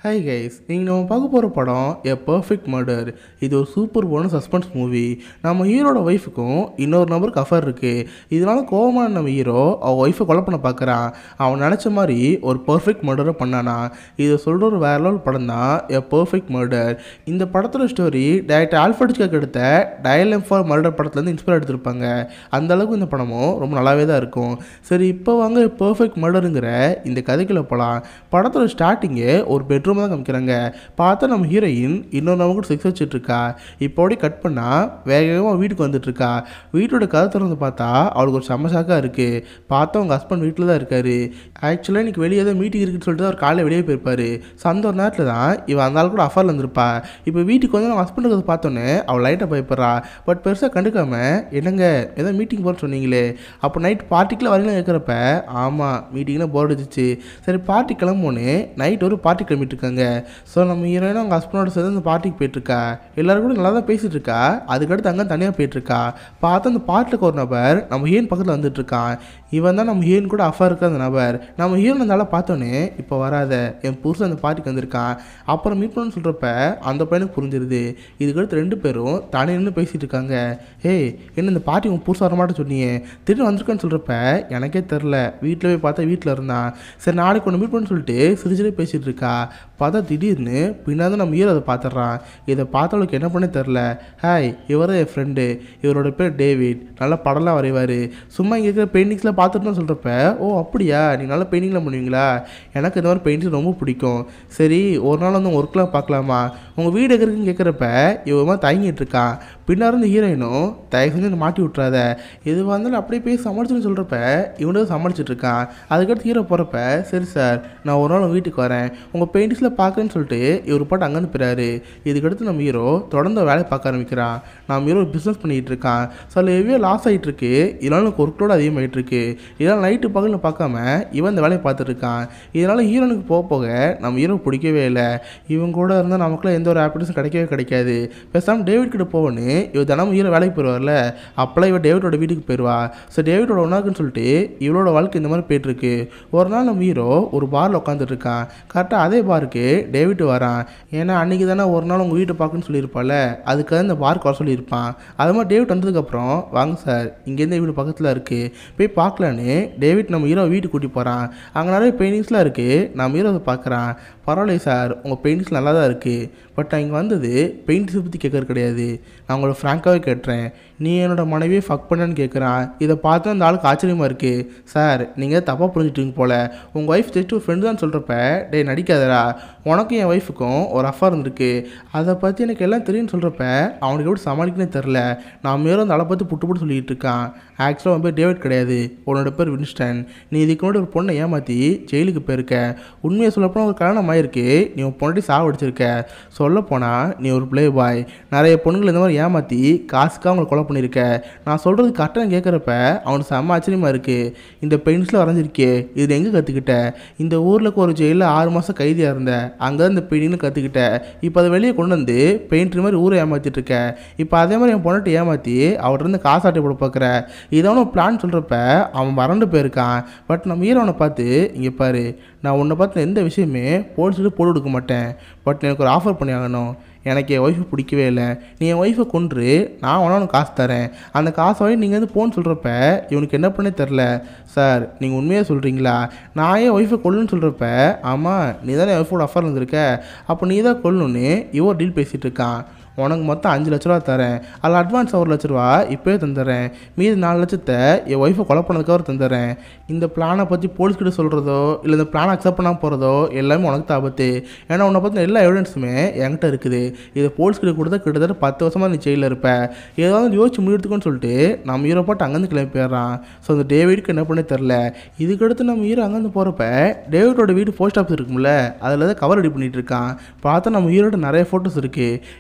hi guys நீங்கள் நம்ம பார்க்க போகிற படம் எ பர்ஃபெக்ட் மர்டர் இது ஒரு சூப்பர் போன சஸ்பென்ஸ் மூவி நம்ம ஹீரோட ஒய்ஃபுக்கும் இன்னொரு நபருக்கு அஃபர் இருக்குது இதனால கோவமான நம்ம ஹீரோ அவன் ஒய்ஃபை கொலை பண்ண பார்க்குறான் அவன் நினச்ச மாதிரி ஒரு பர்ஃபெக்ட் மர்டரை பண்ணானா இதை சொல்கிற ஒரு வேற லெவல் படம் தான் எ பர்ஃபெக்ட் மர்டர் இந்த படத்தோட ஸ்டோரி டேரக்டர் ஆல்ஃபர்டிஸ்காக எடுத்த டயல் எம் ஃபார் மர்டர் படத்துலேருந்து இன்ஸ்பயர் எடுத்திருப்பாங்க அந்த அளவுக்கு இந்த படமும் ரொம்ப நல்லாவே தான் இருக்கும் சரி இப்போ வாங்க பர்ஃபெக்ட் மர்டருங்கிற இந்த கதைக்குள்ள போகலாம் படத்தோட ஸ்டார்டிங்கே ஒரு பெட்ரூம் தான் காமிக்கிறாங்க பார்த்தா நம்ம ஹீரோயின் இன்னொரு நம்ம கூட செக்ஸ் வச்சுட்டு இருக்கா இப்போடி கட் பண்ணால் வேக வேகமாக வீட்டுக்கு வந்துட்டு இருக்கா வீட்டோட கதை திறந்து பார்த்தா அவளுக்கு ஒரு சமசாக்காக இருக்குது பார்த்தா அவங்க ஹஸ்பண்ட் வீட்டில் தான் இருக்காரு ஆக்சுவலாக இன்னைக்கு வெளியே ஏதோ மீட்டிங் இருக்குன்னு சொல்லிட்டு அவர் காலையில் வெளியே போயிருப்பாரு ஸோ அந்த ஒரு நேரத்தில் தான் இவன் அந்த ஆள் கூட அஃபரில் இருந்திருப்பா இப்போ வீட்டுக்கு வந்து நம்ம ஹஸ்பண்டுக்கு அதை பார்த்தோன்னே அவள் லைட்டாக பயப்படுறா பட் பெருசாக கண்டுக்காம என்னங்க ஏதோ மீட்டிங் போகிறேன்னு சொன்னீங்களே அப்போ நைட் பார்ட்டிக்கெலாம் வரலாம் கேட்குறப்ப ஆமாம் மீட்டிங்கில் போர் அடிச்சிச்சு சரி பார்ட்டி கிளம்போன்னு நைட் ஒரு பார்ட்டி கிளம்பிட்டு இருக்காங்க ஸோ நம்ம ஹீரோயின் அவங்க ஹஸ்பண்டோட சேர்ந்து அந்த பார்ட்டிக்கு போயிட்டுருக்கா எல்லாரும் கூட நல்லா தான் பேசிகிட்டு இருக்கா அதுக்கடுத்து அங்கே தனியாக போயிட்டுருக்கா பார்த்தா அந்த பார்ட்டிக்கு ஒரு நபர் நம்ம ஹீரோயின் பக்கத்தில் வந்துட்டு இருக்கான் இவன் தான் நம்ம ஹீரோயின் கூட அஃபா இருக்க அந்த நபர் நம்ம ஹீரோயின் அந்த ஆளை பார்த்தோன்னே இப்போ வராத என் புருஷன் அந்த பார்ட்டிக்கு வந்திருக்கான் அப்புறம் மீட் பண்ணணும்னு சொல்கிறப்ப அந்த பையனுக்கு புரிஞ்சிருது இதுக்கடுத்து ரெண்டு பேரும் தனி நின்று பேசிகிட்டு இருக்காங்க ஏய் என்ன இந்த பார்ட்டி உன் புருஷன் வரமாட்டேன்னு சொன்னியே திடீர்னு வந்திருக்கேன்னு சொல்கிறப்ப எனக்கே தெரில வீட்டில் போய் பார்த்தா வீட்டில் இருந்தான் சரி நாளைக்கு ஒன்று மீட் பண்ணு சொல்லிட்டு சிரிச்சிலே பேசிகிட்டு இருக்கா பார்த்தா திடீர்னு பின்னாடி நம்ம ஹீரோ அதை பார்த்துட்றான் இதை பார்த்தவளுக்கு என்ன பண்ணே தெரில ஹாய் இவர் என் ஃப்ரெண்டு இவரோட பேர் டேவிட் நல்லா படம்லாம் வரைவார் சும்மா இங்கே இருக்கிற பெயிண்டிங்ஸ்லாம் பார்த்துட்டு சொல்கிறப்ப ஓ அப்படியா நீங்கள் நல்லா பெயிண்டிங்லாம் பண்ணுவீங்களா எனக்கு இந்த மாதிரி பெயிண்டிங்ஸ் ரொம்ப பிடிக்கும் சரி ஒரு நாள் வந்து ஒர்க்லாம் பார்க்கலாமா உங்கள் வீடு எங்கே இருக்குன்னு கேட்குறப்ப இவன் தயங்கிட்டு இருக்கான் பின்னாடி இருந்த ஹீரோயினும் தயவு செஞ்சு என்னை மாட்டி விட்றாத எதுவாக இருந்தாலும் அப்படியே போய் சமாளிச்சுன்னு சொல்கிறப்ப இவனும் சமாளிச்சுட்டு இருக்கான் அதுக்கடுத்து ஹீரோ போகிறப்ப சரி சார் நான் ஒரு நாள் உங்க வீட்டுக்கு வரேன் உங்கள் பெயிண்டிங்ஸில் பார்க்குறேன்னு சொல்லிட்டு இவர் பாட்டு அங்கேருந்து போயிறாரு இதுக்கடுத்து நம்ம ஹீரோ தொடர்ந்து வேலையை பார்க்க ஆரம்பிக்கிறான் நம்ம ஹீரோ பிஸ்னஸ் பண்ணிகிட்டு இருக்கான் ஸோ அதில் எவ்வளோ லாஸ் ஆகிட்டு இருக்கு இதனால எனக்கு ஒர்க் லோடு அதிகமாகிட்டு இருக்கு இதனால் நைட்டு பகலில் பார்க்காம இவன் இந்த வேலையை பார்த்துட்டு இருக்கான் இதனால் ஹீரோனுக்கு போக போக நம்ம ஹீரோ பிடிக்கவே இல்லை இவன் கூட இருந்தால் நமக்குலாம் எந்த ஒரு ஹாப்பினஸும் கிடைக்கவே கிடைக்காது பேசாமல் டேவிட் கிட்ட போவன்னு இவ தினமும் ஹீரோ வேலைக்கு போயிடுவார்ல அப்போலாம் இவன் டேவிட்டோட வீட்டுக்கு போயிடுவா ஸோ டேவிட்டோட ஒன்றாக்குன்னு சொல்லிட்டு இவளோட வாழ்க்கை இந்த மாதிரி போயிட்டுருக்கு ஒரு நாள் நம்ம ஹீரோ ஒரு பாரில் உட்காந்துட்டு இருக்கான் கரெக்டாக அதே பாருக்கு டேவிட் வரான் ஏன்னா அன்றைக்கி தானே ஒரு நாள் உங்கள் வீட்டை பார்க்கணும்னு சொல்லியிருப்பால அதுக்காக இந்த பார்க்கு வர சொல்லியிருப்பான் அது மாதிரி டேவிட் வந்ததுக்கப்புறம் வாங்க சார் இங்கேருந்து வீடு பக்கத்தில் இருக்குது போய் பார்க்கலான்னு டேவிட் நம்ம ஹீரோ வீட்டுக்கு கூட்டி போகிறான் அங்கே நிறைய பெயிண்டிங்ஸ்லாம் இருக்குது நம்ம ஹீரோ அதை பார்க்குறான் பரவாயில்ல சார் உங்கள் பெயிண்டிங்ஸ் நல்லா தான் இருக்குது பட் நான் இங்கே வந்தது பெயிண்டிங்ஸை பற்றி கேட்கறது கிடையாது நான் உங்களை ஃப்ராங்காகவே கேட்டுறேன் நீ என்னோட மனைவியை ஃபக் பண்ணேன்னு கேட்குறான் இதை பார்த்து அந்த ஆளுக்கு ஆச்சரியமாக இருக்குது சார் நீங்கள் தப்பாக புரிஞ்சுட்டீங்க போல் உங்கள் ஒய்ஃப் ஜஸ்ட் ஒரு ஃப்ரெண்டு தான் சொல்கிறப்ப டே நடிக்காதடா உனக்கும் என் ஒய்ஃபுக்கும் ஒரு அஃபர் இருந்திருக்கு அதை பற்றி எனக்கு எல்லாம் தெரியும்னு சொல்கிறப்ப அவனுக்கு எப்படி சமாளிக்கனே தெரில நான் மேலும் அந்த ஆளை பற்றி புட்டு புட்டு சொல்லிட்டு இருக்கான் ஆக்சுவலாக அவன் பேர் டேவிட் கிடையாது உன்னோட பேர் வின்ஸ்டன் நீ இதுக்கு முன்னாடி ஒரு பொண்ணை ஏமாற்றி ஜெயிலுக்கு போயிருக்க உண்மையை சொல்லப்போனால் ஒரு கல்யாணம் ஆயிருக்கு நீ உன் பொண்ணாட்டி சாவடிச்சிருக்க சொல்லப்போனால் நீ ஒரு ப்ளே பாய் நிறைய பொண்ணுங்களை இந்த மாதிரி ஏமாற்றி காசுக்காக அவங்களை கொலை பண்ணியிருக்க நான் சொல்கிறது கரெக்டாக கேட்குறப்ப அவனுக்கு செம்ம ஆச்சரியமாக இருக்குது இந்த பெயிண்ட்ஸில் வரைஞ்சிருக்கே இது எங்கே கற்றுக்கிட்ட இந்த ஊரில் ஒரு ஜெயிலில் ஆறு மாதம் கைதியாக இருந்த அங்கே இந்த பெயிண்டிங்னு கற்றுக்கிட்ட இப்போ அதை வெளியே கொண்டு வந்து பெயிண்டர் மாதிரி ஊரை ஏமாற்றிட்டு இருக்க இப்போ அதே மாதிரி என் பொண்ணாட்டி ஏமாற்றி அவர்கிட்ட இருந்து காசு ஆட்டை போட பார்க்குற இதான பிளான் சொல்கிறப்ப அவன் வறண்டு போயிருக்கான் பட் நம்ம ஹீரோனை பார்த்து இங்கே பாரு நான் உன்னை பார்த்து எந்த விஷயமே போலீஸ்கிட்ட போட்டு கொடுக்க மாட்டேன் பட் எனக்கு ஒரு ஆஃபர் பண்ணி ஆகணும் எனக்கு என் ஒய்ஃபை பிடிக்கவே இல்லை நீ என் ஒய்ஃபை கொன்று நான் வேணா உனக்கு காசு தரேன் அந்த காசை வாங்கி நீங்கள் வந்து போன்னு சொல்கிறப்ப இவனுக்கு என்ன பண்ணே தெரில சார் நீங்கள் உண்மையாக சொல்கிறீங்களா நான் ஏன் ஒய்ஃபை கொல்லுன்னு சொல்கிறப்ப ஆமாம் நீ தானே என் ஒய்ஃபோட அஃபர் இருந்திருக்க அப்போ நீ தான் கொல்லணுன்னு இவன் டீல் பேசிகிட்டு இருக்கான் உனக்கு மொத்தம் அஞ்சு லட்ச ரூபா தரேன் அதில் அட்வான்ஸ் ஒரு லட்ச ரூபா இப்போயே தந்துடுறேன் மீதி நாலு லட்சத்தை என் ஒய்ஃபை கொலை பண்ணதுக்காக தந்துடுறேன் இந்த பிளானை பற்றி போலீஸ்கிட்ட சொல்கிறதோ இல்லை இந்த பிளானை அக்செப்ட் பண்ணாமல் போகிறதோ எல்லாமே உனக்கு தான் ஆபத்து ஏன்னா உன்னை பற்றின எல்லா எவிடன்ஸுமே என்கிட்ட இருக்குது இதை போலீஸ்கிட்ட கொடுத்தா கிட்டத்தட்ட பத்து வருஷமாக நீ ஜெயிலில் இருப்ப ஏதாவது யோசிச்சு முடிவெடுத்துக்கோன்னு சொல்லிட்டு நம்ம ஹீரோ பாட்டு அங்கேருந்து கிளம்பி போயிடுறான் ஸோ அந்த டேவிடுக்கு என்ன பண்ணே தெரில இதுக்கடுத்து நம்ம ஹீரோ அங்கேருந்து போகிறப்ப டேவிடோட வீடு போஸ்ட் ஆஃபீஸ் இருக்கும்ல அதில் தான் கவர் ரெடி பண்ணிட்டு இருக்கான் பார்த்தா நம்ம ஹீரோட நிறைய ஃபோட்டோஸ் இருக்குது எல்லாமே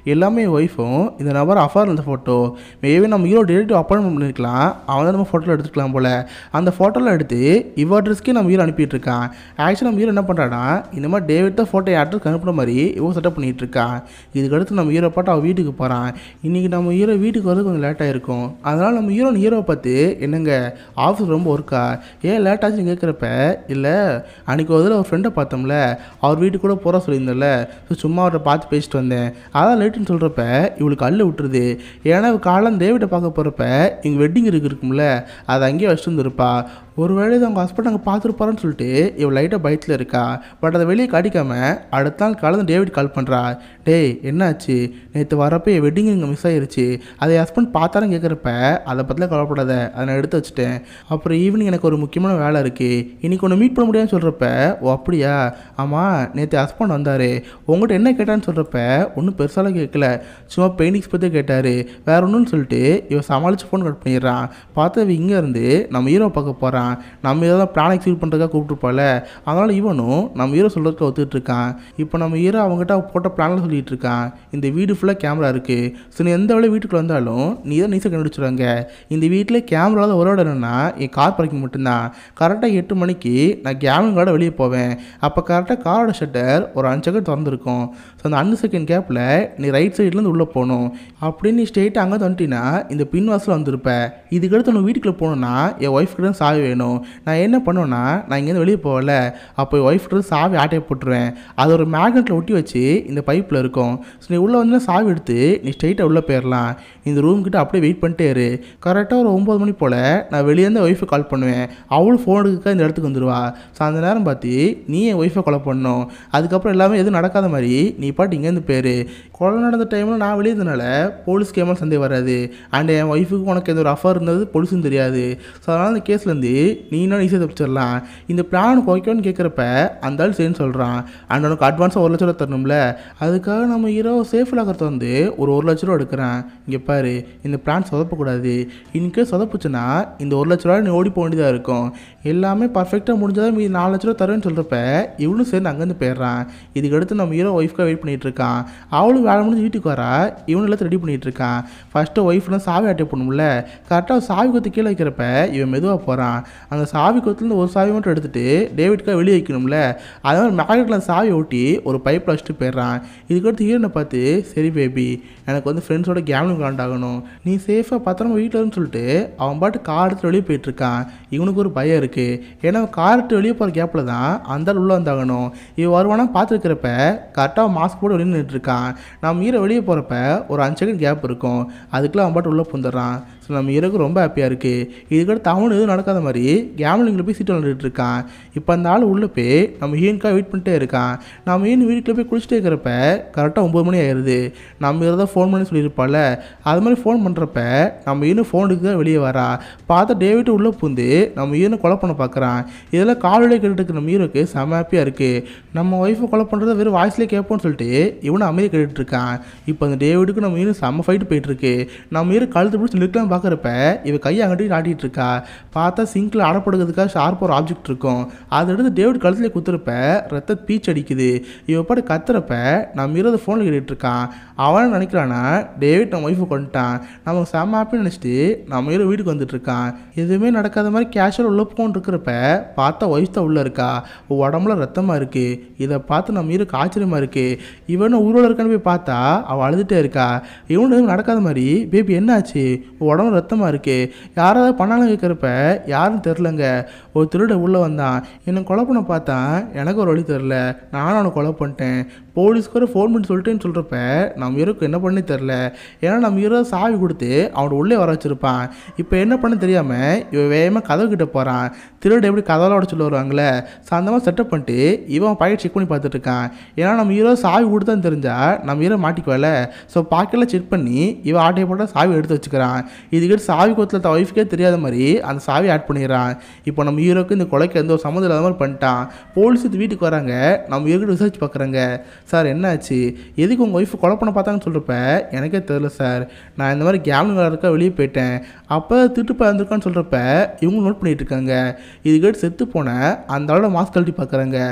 என் ஒய்ஃபும் இந்த நபர் அஃபார் இருந்த ஃபோட்டோ மேபி நம்ம ஹீரோ டேரக்டிவ் அப்பாயின்மெண்ட் பண்ணிருக்கலாம் அவன் தான் நம்ம ஃபோட்டோவில் எடுத்துக்கலாம் போல் அந்த ஃபோட்டோவில் எடுத்து இவ அட்ரஸ்க்கே நம்ம ஹீரோ அனுப்பிட்டு இருக்கான் ஆக்சுவலாக நம்ம ஹீரோ என்ன பண்ணுறான்னா இந்த மாதிரி டேவிட் தான் ஃபோட்டோ அட்ரஸ் அனுப்புன மாதிரி இவன் செட்டப் பண்ணிட்டு இருக்கான் இதுக்கடுத்து நம்ம ஹீரோ பாட்டு அவன் வீட்டுக்கு போகிறான் இன்றைக்கி நம்ம ஹீரோ வீட்டுக்கு வரது கொஞ்சம் லேட் ஆகிருக்கும் அதனால் நம்ம ஹீரோ ஹீரோவை பார்த்து என்னங்க ஆஃபீஸ் ரொம்ப ஒர்க்கா ஏன் லேட் ஆச்சுன்னு கேட்குறப்ப இல்லை அன்றைக்கி ஒரு தடவை ஒரு ஃப்ரெண்டை பார்த்தோம்ல அவர் வீட்டுக்கு கூட போகிற சொல்லியிருந்தேன்ல ஸோ சும்மா அவரை பார்த்து பேசிட்டு வந்தேன் அதான் லேட்டுன்னு சொல்கிறப்ப இவளுக்கு அள்ளு விட்டுருது ஏன்னா இவ காலம் தேவிட்ட பார்க்க போகிறப்ப இங்கே வெட்டிங் இருக்கு இருக்கும்ல அதை அங்கேயே வச்சுட்டு வந்துருப்பா ஒருவேளை இது அவங்க ஹஸ்பண்ட் அங்கே பார்த்துருப்பாருன்னு சொல்லிட்டு இவள் லைட்டாக பயத்தில் இருக்கா பட் அதை வெளியே காட்டிக்காம அடுத்த நாள் காலையில் டேவிட் கால் பண்ணுறா டேய் என்னாச்சு நேற்று வரப்போ என் வெட்டிங் இங்கே மிஸ் ஆயிருச்சு அதை என் ஹஸ்பண்ட் பார்த்தாலும் கேட்குறப்ப அதை பற்றிலாம் கவலைப்படாத அதை நான் எடுத்து வச்சுட்டேன் அப்புறம் ஈவினிங் எனக்கு ஒரு முக்கியமான வேலை இருக்குது இன்னைக்கு ஒன்று மீட் பண்ண முடியாதுன்னு சொல்கிறப்ப ஓ அப்படியா ஆமாம் நேற்று ஹஸ்பண்ட் வந்தார் உங்கள்கிட்ட என்ன கேட்டான்னு சொல்கிறப்ப ஒன்றும் பெருசாலாம் கேட்கல சும்மா பெயிண்டிங்ஸ் பற்றி கேட்டார் வேற ஒன்றுன்னு சொல்லிட்டு இவன் சமாளித்து ஃபோன் கட் பண்ணிடுறான் பார்த்து இவன் இங்கே இருந்து நம்ம ஹீரோ பார்க்க போகிறான் நம்ம ஏதாவது பிளான் எக்ஸிக்யூட் பண்ணுறதுக்காக கூப்பிட்டுருப்பால அதனால் இவனும் நம்ம ஹீரோ சொல்கிறதுக்கு ஒத்துட்டு இருக்கான் இப்போ நம்ம ஹீரோ அவங்ககிட்ட போட்ட பிளானில் சொல்லிட்டு இருக்கான் இந்த வீடு ஃபுல்லாக கேமரா இருக்குது ஸோ நீ எந்த வேலை வீட்டுக்குள்ள வந்தாலும் நீ தான் நீசை கண்டுபிடிச்சிருவாங்க இந்த வீட்டில் கேமரா ஒரு இடம் என்னன்னா என் கார் பார்க்கிங் மட்டும்தான் கரெக்டாக எட்டு மணிக்கு நான் கேமிங்கோட வெளியே போவேன் அப்போ கரெக்டாக காரோட ஷட்டர் ஒரு அஞ்சு செகண்ட் திறந்துருக்கும் ஸோ அந்த அஞ்சு செகண்ட் கேப்பில் நீ ரைட் சைட்லேருந்து உள்ளே போகணும் அப்படின்னு நீ ஸ்ட்ரெயிட்டாக அங்கே வந்துட்டீங்கன்னா இந்த பின் வாசல் வந்திருப்ப இதுக்கடுத்து நான் வீட்டுக்குள்ளே போகணுன்னா என் ஒய்ஃப் கிட்ட சாவி வேணும் நான் என்ன பண்ணுவேன்னா நான் இங்கேருந்து வெளியே போகல அப்போ என் ஒய்ஃப் கிட்ட சாவி ஆட்டையை போட்டுருவேன் அது ஒரு மேக்னெட்டில் ஒட்டி வச்சு இந்த பைப்பில் இருக்கும் ஸோ நீ உள்ளே வந்து சாவி எடுத்து நீ ஸ்ட்ரெயிட்டாக உள்ளே போயிடலாம் இந்த ரூம் கிட்ட அப்படியே வெயிட் பண்ணிட்டே இரு கரெக்டாக ஒரு ஒம்பது மணி போல் நான் வெளியே இருந்து ஒய்ஃபை கால் பண்ணுவேன் அவளும் ஃபோன் எடுக்க இந்த இடத்துக்கு வந்துடுவா ஸோ அந்த நேரம் பார்த்து நீ என் ஒய்ஃபை கொலை பண்ணணும் அதுக்கப்புறம் எல்லாமே எதுவும் நடக்காத மாதிரி நீ பாட்டு இங்கேருந்து பேர் கொலை நடந்த டைமில் நான் வெளியே இருந்தனால போலீஸ் கேமல் சந்தேகம் வராது அண்ட் என் ஒய்ஃபுக்கு உனக்கு எந்த ஒரு அஃபர் இருந்தது போலீஸும் தெரியாது ஸோ அதனால் அந்த கேஸ்லேருந்து நீ இன்னும் ஈஸியாக தப்பிச்சிடலாம் இந்த பிளான் உனக்கு ஓகேன்னு கேட்குறப்ப அந்த ஆள் சரின்னு சொல்கிறான் அண்ட் உனக்கு அட்வான்ஸாக ஒரு லட்ச ரூபா தரணும்ல அதுக்காக நம்ம ஹீரோ சேஃப் லாக்கத்தை வந்து ஒரு ஒரு லட்ச ரூபா எடுக்கிறான் இங்கே பாரு இந்த பிளான் சொதப்பக்கூடாது இன்கேஸ் சொதப்புச்சுன்னா இந்த ஒரு லட்ச ரூபா நீ ஓடி போக வேண்டியதாக இருக்கும் எல்லாமே பர்ஃபெக்டாக முடிஞ்சாதான் மீதி நாலு லட்ச ரூபா தரேன்னு சொல்கிறப்ப இவனும் சேர்ந்து அங்கேருந்து போயிடுறான் இதுக்கு அடுத்து நம்ம ஹீரோ ஒய்ஃப்காக வெயிட் பண்ணிட்டு இருக்கான் அவளும் வேலை முடிஞ்சு வீட்டுக்கு வரா இவனு எல்லாத்தையும் ரெடி பண்ணிட்டு இருக்கான் ஃபஸ்ட்டு ஒய்ஃப்லாம் சாவி அட்டை பண்ணும்ல கரெக்டாக சாவி கொத்து கீழே வைக்கிறப்ப இவன் மெதுவாக போகிறான் அந்த சாவி கொத்துலேருந்து ஒரு சாவி மட்டும் எடுத்துட்டு டேவிட்காக வெளியே வைக்கணும்ல அதனால மேக்னெட்டில் அந்த சாவி ஓட்டி ஒரு பைப்பில் வச்சுட்டு போயிடுறான் இதுக்கடுத்து ஹீரோனை பார்த்து சரி பேபி எனக்கு வந்து ஃப்ரெண்ட்ஸோட கேம்லிங் விளாண்டாகணும் நீ சேஃபாக பத்திரமா வீட்டில் இருன்னு சொல்லிட்டு அவன் பாட்டு கார் எடுத்து வெளியே போயிட்டு இருக்கான் இவனுக்கு ஒரு பயம் இருக்குது ஏன்னா கார் எடுத்து வெளியே போகிற கேப்பில் தான் அந்த ஆள் உள்ளே வந்தாகணும் இவன் வருவானா பார்த்துருக்கிறப்ப கரெக்டாக மாஸ்க் போட்டு வெளியே நின்றுட்டு இருக்கான் நம்ம ஹீரோ வெளியே போகிறப்ப ஒரு அஞ்சு செகண்ட் கேப் இருக்கும் அதுக்குள்ளே அவன் பாட்டு உள்ளே புந்துடுறான் ஸோ நம்ம ஹீரோக்கு ரொம்ப ஹாப்பியாக இருக்குது இதுக்கடுத்து அவனு எதுவும் நடக்காத மாதிரி கேமலிங்கில் போய் சீட்டு விளாண்டுட்டு இருக்கான் இப்போ அந்த ஆள் உள்ளே போய் நம்ம ஹீனுக்காக வெயிட் பண்ணிட்டே இருக்கான் நம்ம ஹீன் வீட்டுக்குள்ள போய் குளிச்சுட்டே இருக்கிறப்ப கரெக்டாக ஒம்பது மணி ஆயிடுது நம்ம ஹீரோ தான் ஃபோன் பண்ணி சொல்லியிருப்பாள் அது மாதிரி ஃபோன் பண்ணுறப்ப நம்ம ஹீனு ஃபோனுக்கு தான் வெளியே வரா பார்த்தா டேவிட் உள்ளே பூந்து நம்ம ஹீனு கொலை பண்ண பார்க்குறான் இதெல்லாம் காலையிலே கேட்டுட்டு நம்ம ஹீரோக்கு செம ஹாப்பியாக இருக்குது நம்ம ஒய்ஃபை கொலை பண்ணுறத வெறும் வாய்ஸ்லேயே கேட்போம்னு சொல்லிட்டு இவனை அமைதியாக கேட்டுட்டு இருக்கான் இப்போ அந்த டேவிடுக்கு நம்ம ஹீனு செம்ம ஃபைட்டு போயிட்டு இருக்கு நம்ம ஹீரோ கழுத்து பிடிச்சி நிற்கலாம் பார்க்குறப்ப இவ கையை அங்கிட்டு நாட்டிட்டு இருக்கா பார்த்தா சிங்கில் அடப்படுறதுக்காக ஷார்ப்பாக ஒரு ஆப்ஜெக்ட் இருக்கும் அதை எடுத்து டேவிட் கழுத்துல குத்துறப்ப ரத்த பீச் அடிக்குது இவ பாட்டு கத்துறப்ப நம்ம ஹீரோ ஃபோனில் கேட்டுட்டு இருக்கான் அவன் நினைக்கிறானா டேவிட் நம்ம ஒய்ஃபை கொண்டுட்டான் நம்ம செம்ம ஹாப்பி நினச்சிட்டு நம்ம ஹீரோ வீட்டுக்கு வந்துட்டு இருக்கான் எதுவுமே நடக்காத மாதிரி கேஷுவல் உள்ள போன்னு இருக்கிறப்ப பார்த்தா ஒய்ஃப் தான் உள்ளே இருக்கா உடம்புல ரத்தமாக இருக்குது இதை பார்த்து நம்ம ஹீரோக்கு ஆச்சரியமாக இருக்குது இவனும் ஊரோட இருக்கான்னு போய் பார்த்தா அவள் அழுதுகிட்டே இருக்கா இவனு எதுவும் நடக்காத மாதிரி பேபி என்னாச்சு உடம்பு ரத்தமாக இருக்கு யாராவது பண்ணாலும் கேட்குறப்ப யாருன்னு தெரிலங்க ஒரு திருட உள்ளே வந்தான் என்னை கொலை பண்ண பார்த்தான் எனக்கு ஒரு வழி தெரில நானும் அவனை கொலை பண்ணிட்டேன் போலீஸ்க்கு ஃபோன் பண்ணி சொல்லிட்டேன்னு சொல்கிறப்ப நம்ம ஹீரோக்கு என்ன பண்ணி தெரில ஏன்னா நம்ம ஹீரோ சாவி கொடுத்து அவனை உள்ளே வர வச்சிருப்பான் இப்போ என்ன பண்ண தெரியாமல் இவன் வேகமாக கதவு கிட்ட போகிறான் திருட எப்படி கதவுல உடச்சு வருவாங்களே ஸோ அந்த மாதிரி செட்டப் பண்ணிட்டு இவன் பாக்கெட் செக் பண்ணி பார்த்துட்டு இருக்கான் ஏன்னா நம்ம ஹீரோ சாவி கொடுத்தான்னு தெரிஞ்சா நம்ம ஹீரோ மாட்டிக்குவல ஸோ பாக்கெட்டில் செக் பண்ணி இவன் ஆட்டையை போட்டால் சாவி எடுத்து வச்சுக்கிறான் இதுக்கிட்ட சாவி கொத்தில் தான் ஒய்ஃப்கே தெரியாத மாதிரி அந்த சாவி ஆட் பண்ணிடுறான் இப்போ நம்ம ஹீரோக்கு இந்த கொலைக்கு எந்த ஒரு சம்மந்தம் இல்லாத மாதிரி பண்ணிட்டான் போலீஸ் இது வீட்டுக்கு வராங்க நம்ம ஹீரோக்கு ரிசர்ச் பார்க்குறாங்க சார் என்னாச்சு எதுக்கு உங்கள் ஒய்ஃப் கொலை பண்ண பார்த்தாங்கன்னு சொல்கிறப்ப எனக்கே தெரில சார் நான் இந்த மாதிரி கேம்லிங் விளாட்றக்கா வெளியே போயிட்டேன் அப்போ திருட்டுப்பா இருந்திருக்கான்னு சொல்கிறப்ப இவங்க நோட் பண்ணிட்டு இருக்காங்க இதுக்கேட்டு செத்து போன அந்த ஆளோட மாஸ்க் கழட்டி பார்க்குறாங்க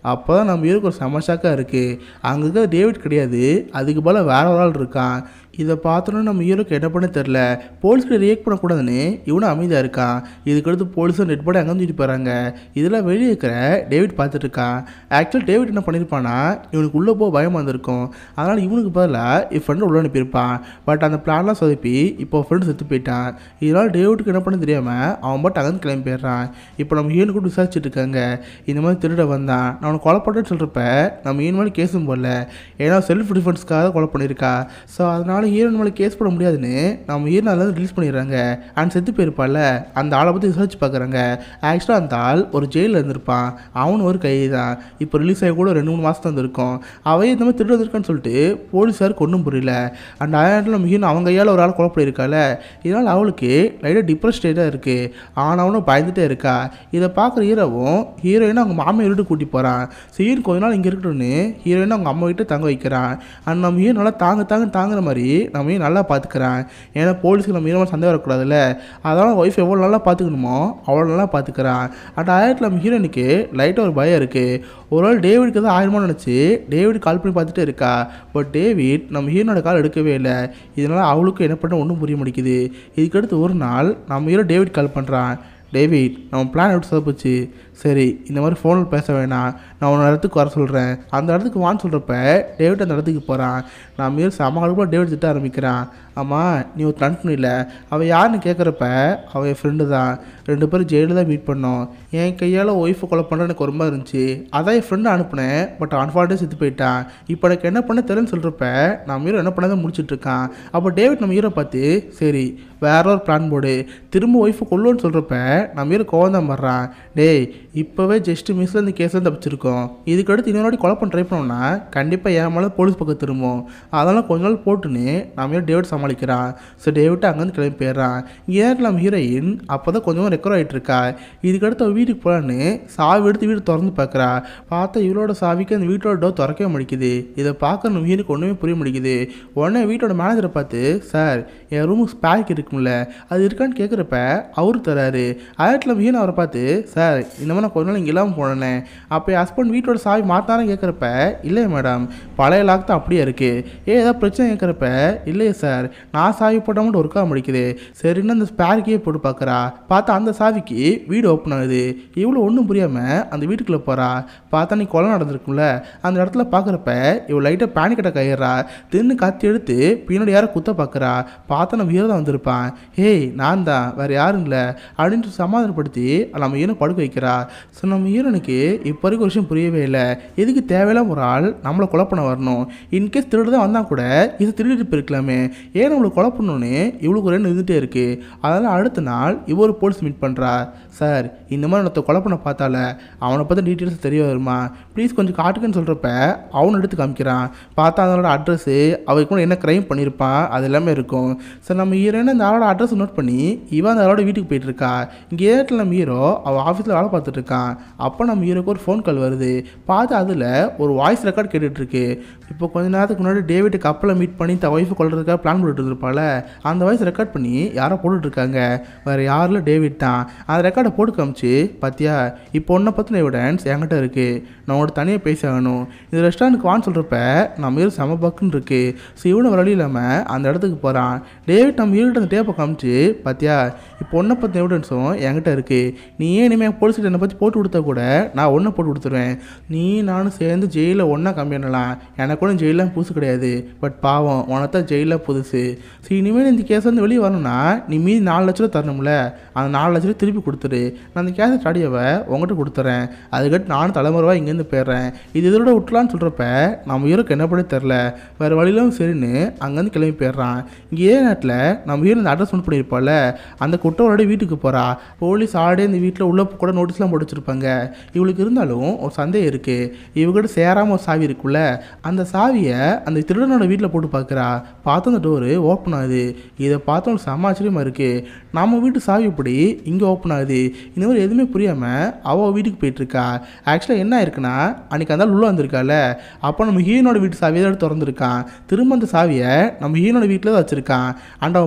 அப்போ தான் நம்ம ஹீரோக்கு ஒரு செமஷாக்காக இருக்குது அங்கே இருக்கிற டேவிட் கிடையாது அதுக்கு போல் வேற ஒரு ஆள் இருக்கான் இதை பார்த்தோன்னே நம்ம ஹீரோக்கு என்ன பண்ண தெரில போலீஸ்க்கு ரியாக்ட் பண்ணக்கூடாதுன்னு இவனும் அமைதியாக இருக்கான் இதுக்கடுத்து போலீஸும் நெட் போட அங்கே தூக்கிட்டு போகிறாங்க இதில் வெளியே இருக்கிற டேவிட் பார்த்துட்டு இருக்கான் ஆக்சுவல் டேவிட் என்ன பண்ணியிருப்பானா இவனுக்கு உள்ளே போக பயமாக இருந்திருக்கும் அதனால் இவனுக்கு பதிலாக என் ஃப்ரெண்டு உள்ள அனுப்பியிருப்பான் பட் அந்த பிளான்லாம் சொதப்பி இப்போ ஃப்ரெண்டு செத்து போயிட்டான் இதனால் டேவிட்க்கு என்ன பண்ண தெரியாமல் அவன் பாட்டு அங்கேருந்து கிளம்பி போயிடுறான் இப்போ நம்ம ஹீரோனு கூட விசாரிச்சுட்டு இருக்காங்க இந்த மாதிரி திருட வந்தான் நான் அவனை கொலை பண்ணுறேன்னு சொல்கிறப்ப நம்ம ஹீரோ மேலே கேஸும் போடல ஏன்னா செல்ஃப் டிஃபென்ஸ்க்காக கொலை பண்ணியிருக்கா ஸோ அதனால் ஹீரோன் மேலே கேஸ் போட முடியாதுன்னு நம்ம ஹீரோ அதில் ரிலீஸ் பண்ணிடுறாங்க அண்ட் செத்து போயிருப்பால அந்த ஆளை பற்றி விசாரிச்சு பார்க்குறாங்க ஆக்சுவலாக அந்த ஆள் ஒரு ஜெயிலில் இருந்திருப்பான் அவனு ஒரு கைதி தான் இப்போ ரிலீஸ் ஆகி கூட ரெண்டு மூணு மாதம் தான் இருந்திருக்கும் அவையே இந்த மாதிரி திருட வந்திருக்கான்னு சொல்லிட்டு போலீஸாருக்கு ஒன்றும் புரியல அண்ட் அயன்ல நம்ம ஹீரோ அவங்க கையால் ஒரு ஆள் கொலை பண்ணியிருக்கால இதனால் அவளுக்கு லைட்டாக டிப்ரெஸ் ஸ்டேட்டாக இருக்குது ஆனவனும் பயந்துட்டே இருக்கா இதை பார்க்குற ஹீரோவும் ஹீரோயினை அவங்க மாமியை வீட்டு கூட்டி போகிறான் சீன் கொஞ்ச நாள் இங்கே இருக்கட்டும்னு ஹீரோயினை அவங்க அம்மா வீட்டை தங்க வைக்கிறான் அண்ட் நம்ம ஹீரோ நல்லா தாங்க தாங்க தாங்குற மாதிரி நம்ம ஹீரோ நல்லா பார்த்துக்கிறான் ஏன்னா போலீஸுக்கு நம்ம ஹீரோ மேல சந்தேகம் வரக்கூடாதுல்ல அதனால் ஒய்ஃப் எவ்வளோ நல்லா பார்த்துக்கணுமோ அவ்வளோ நல்லா பார்த்துக்கிறான் அண்ட் ஆயிரத்தில் நம்ம ஹீரோனுக்கு லைட்டாக ஒரு பயம் இருக்குது ஒரு நாள் டேவிடுக்கு தான் ஆயிரமா நினச்சி டேவிட் கால் பண்ணி பார்த்துட்டே இருக்கா பட் டேவிட் நம்ம ஹீரோனோட கால் எடுக்கவே இல்லை இதனால் அவளுக்கும் என்ன பண்ண ஒன்றும் புரிய மாட்டேங்குது இதுக்கடுத்து ஒரு நாள் நம்ம ஹீரோ டேவிட் கால் பண்ணுறான் டேவிட் நம்ம பிளான் எப்படி சொதப்புச்சு சரி இந்த மாதிரி ஃபோனில் பேச வேணாம் நான் உன்னை இடத்துக்கு வர சொல்கிறேன் அந்த இடத்துக்கு வான்னு சொல்கிறப்ப டேவிட் அந்த இடத்துக்கு போகிறான் நான் மீறி சமாளிப்பா டேவிட் திட்ட ஆரம்பிக்கிறான் ஆமாம் நீ ஒரு நண்பன் இல்லை அவள் யாருன்னு கேட்குறப்ப அவள் என் ஃப்ரெண்டு தான் ரெண்டு பேரும் ஜெயிலில் தான் மீட் பண்ணோம் என் கையால் ஒய்ஃபை கொலை பண்ண எனக்கு ரொம்ப இருந்துச்சு அதான் என் ஃப்ரெண்டு அனுப்புனேன் பட் அன்ஃபார்ட்டே செத்து போயிட்டான் இப்போ எனக்கு என்ன பண்ண தெரியலன்னு சொல்கிறப்ப நான் ஹீரோ என்ன பண்ணதான் முடிச்சிட்டு இருக்கான் அப்போ டேவிட் நம்ம ஹீரோ பார்த்து சரி வேற ஒரு பிளான் போடு திரும்ப ஒய்ஃபை கொல்லுன்னு சொல்கிறப்ப நம்ம ஹீரோ கோவம் தான் வர்றான் டேய் இப்போவே ஜஸ்ட் மிஸ்ல இந்த கேஸில் தப்பிச்சிருக்கோம் இதுக்கடுத்து இன்னொரு வாட்டி கொலை பண்ண ட்ரை பண்ணோம்னா கண்டிப்பாக என் மேலே போலீஸ் பக்கம் திரும்பும் அதெல்லாம் கொஞ்ச நாள் போட்டுன்னு நம்ம ஹீரோ டேவிட் சமாளிக்கிறான் ஸோ டேவிட் அங்கேருந்து கிளம்பி போயிடுறான் இங்கே ஏன் நம்ம ஹீரோயின் அப்போ தான் கொஞ்சம் ரெக்கவர் ஆகிட்டு இருக்கா இதுக்கடுத்து அவள் வீட்டுக்கு போகலான்னு சாவி எடுத்து வீடு திறந்து பார்க்குறா பார்த்தா இவளோட சாவிக்கு அந்த வீட்டோட டோர் திறக்கவே முடிக்குது இதை பார்க்க நம்ம ஹீரோக்கு ஒன்றுமே புரிய முடிக்குது உடனே வீட்டோட மேனேஜரை பார்த்து சார் என் ரூமுக்கு ஸ்பேக் இருக்கும்ல அது இருக்கான்னு கேட்குறப்ப அவரு தராரு ஆயிரத்தில் நம்ம ஹீரோ அவரை பார்த்து சார் இந்த மாதிரி நான் கொஞ்ச நாள் இங்கே இல்லாமல் போனேன் அப்போ என் ஹஸ்பண்ட் வீட்டோட சாவி மாற்றினாலும் கேட்குறப்ப இல்லையே மேடம் பழைய லாக் தான் அப்படியே இருக்குது ஏ ஏதாவது பிரச்சனை கேட்குறப்ப இல்லையே சார் நான் சாவி போட்டால் மட்டும் ஒர்க் ஆக முடிக்குது சரின்னு அந்த ஸ்பேர் கீயை போட்டு பார்க்குறா பார்த்தா அந்த சாவிக்கு வீடு ஓப்பன் ஆகுது இவ்வளோ ஒன்றும் புரியாமல் அந்த வீட்டுக்குள்ளே போகிறா பார்த்தா நீ கொலை நடந்திருக்கும்ல அந்த இடத்துல பார்க்குறப்ப இவள் லைட்டாக பேனிக் அட்டாக் ஆயிடுறா தின்னு கத்தி எடுத்து பின்னாடி யாரை குத்த பார்க்குறா பார்த்தா நம்ம ஹீரோ தான் வந்திருப்பான் ஹேய் நான் தான் வேறு யாரும் இல்லை அப்படின்ட்டு சமாதானப்படுத்தி நம்ம ஹீரோ படுக்க வைக்கிறா ஸோ நம்ம ஹீரோனுக்கு இப்போ வரைக்கும் ஒரு விஷயம் புரியவே இல்லை எதுக்கு தேவையில்லாம ஒரு ஆள் நம்மளை கொலை பண்ண வரணும் இன்கேஸ் திருடு தான் வந்தால் கூட இது திருடிட்டு போயிருக்கலாமே ஏன் நம்மளை கொலை பண்ணணும்னு இவளுக்கு ரெண்டு இருந்துகிட்டே இருக்குது அதனால் அடுத்த நாள் இவ ஒரு போலீஸ் மீட் பண்ணுறா சார் இந்த மாதிரி ஒருத்த கொலை பண்ண பார்த்தால அவனை பற்றி டீட்டெயில்ஸ் தெரிய வருமா ப்ளீஸ் கொஞ்சம் காட்டுக்குன்னு சொல்கிறப்ப அவனை எடுத்து காமிக்கிறான் பார்த்தா அதனோட அட்ரஸ்ஸு அவருக்கு கூட என்ன க்ரைம் பண்ணியிருப்பான் அது எல்லாமே இருக்கும் சார் நம்ம ஹீரோன்னு அந்த ஆளோட அட்ரஸ் நோட் பண்ணி இவன் அந்த ஆளோட வீட்டுக்கு போயிட்டு இருக்கா இங்கே ஏட்டில் நம்ம ஹீரோ அவள் ஆஃபீஸில் வேலை பார்த்துட்டு இருக்கான் அப்போ நம்ம ஹீரோக்கு ஒரு ஃபோன் கால் வருது பார்த்து அதில் ஒரு வாய்ஸ் ரெக்கார்ட் கேட்டுட்டு இருக்கு இப்போ கொஞ்ச நேரத்துக்கு முன்னாடி டேவிட் கப்பலில் மீட் பண்ணி தன் ஒய்ஃபை கொள்றதுக்காக பிளான் போட்டுட்டு இருப்பாள் அந்த வாய்ஸ் ரெக்கார்ட் பண்ணி யாரோ போட்டுட்டு இருக்காங்க வேறு யாரில் டேவிட் தான் அந்த ரெக்கார்டை போட்டு காமிச்சு பார்த்தியா இப்போ ஒன்றை பற்றின எவிடன்ஸ் என்கிட்ட இருக்குது நான் உங்கள்கிட்ட தனியாக பேசி ஆகணும் இந்த ரெஸ்டாரண்ட்டுக்கு வான்னு சொல்கிறப்ப நம்ம ஹீரோ செம பக்குன்னு இருக்கு ஸோ இவனை வழி இல்லாமல் அந்த இடத்துக்கு போகிறான் டேவிட் நம்ம ஹீரோட்ட அந்த டேப்பை காமிச்சு பார்த்தியா இப்போ ஒன்றை பற்றின எவிடன்ஸும் என்கிட்ட இருக்குது நீ ஏன் இனிமேல் போலீஸ்கிட்ட என்னை பற்றி போட்டு கொடுத்தா கூட நான் ஒன்றை போட்டு கொடுத்துருவேன் நீ நானும் சேர்ந்து ஜெயிலில் ஒன்றா கம்மி பண்ணலாம் எனக்கு கூட ஜெயிலாம் புதுசு கிடையாது பட் பாவம் உனத்தான் ஜெயிலில் புதுசு ஸோ இனிமேல் இந்த கேஸ் வந்து வெளியே வரணும்னா நீ மீதி நாலு லட்ச ரூபா தரணும்ல அந்த நாலு லட்ச ரூபா திருப்பி கொடுத்துரு நான் அந்த கேஸை ஸ்டடியவை உங்கள்கிட்ட கொடுத்துறேன் அதுக்கட்டு நானும் தலைமுறைவா இங்கேருந்து போயிடுறேன் இது இதோட விட்டலான்னு சொல்கிறப்ப நம்ம ஹீரோக்கு என்ன பண்ணி தெரில வேறு வழியிலும் சரின்னு அங்கேருந்து கிளம்பி போயிடுறான் இங்கே ஏ நேரத்தில் நம்ம ஹீரோ இந்த அட்ரஸ் நோட் பண்ணியிருப்பால அந்த குற்றவாளோட வீட்டுக்கு போகிறா போலீஸ் ஆல்ரெடி இந்த வீட்டில் உள்ள கூட நோட்டீஸ்லாம் போட்டு வச்சிருப்பாங்க இவளுக்கு இருந்தாலும் ஒரு சந்தேகம் இருக்குது இவகிட்ட சேராமல் ஒரு சாவி இருக்குல்ல அந்த சாவியை அந்த திருடனோட வீட்டில் போட்டு பார்க்குறா பார்த்து அந்த டோரு ஓப்பன் ஆகுது இதை பார்த்து ஒரு செம்ம ஆச்சரியமாக இருக்குது நம்ம வீட்டு சாவி இப்படி இங்கே ஓப்பன் ஆகுது இந்த மாதிரி எதுவுமே புரியாமல் அவள் வீட்டுக்கு போயிட்டுருக்கா ஆக்சுவலாக என்ன ஆயிருக்குன்னா அன்றைக்கி அந்த உள்ள வந்திருக்கால அப்போ நம்ம ஹீரோனோட வீட்டு சாவியை தான் எடுத்து திறந்துருக்கான் திரும்ப அந்த சாவியை நம்ம ஹீரோனோட வீட்டில் தான் வச்சுருக்கான் அண்ட் அவன் பாக்கெட்டில்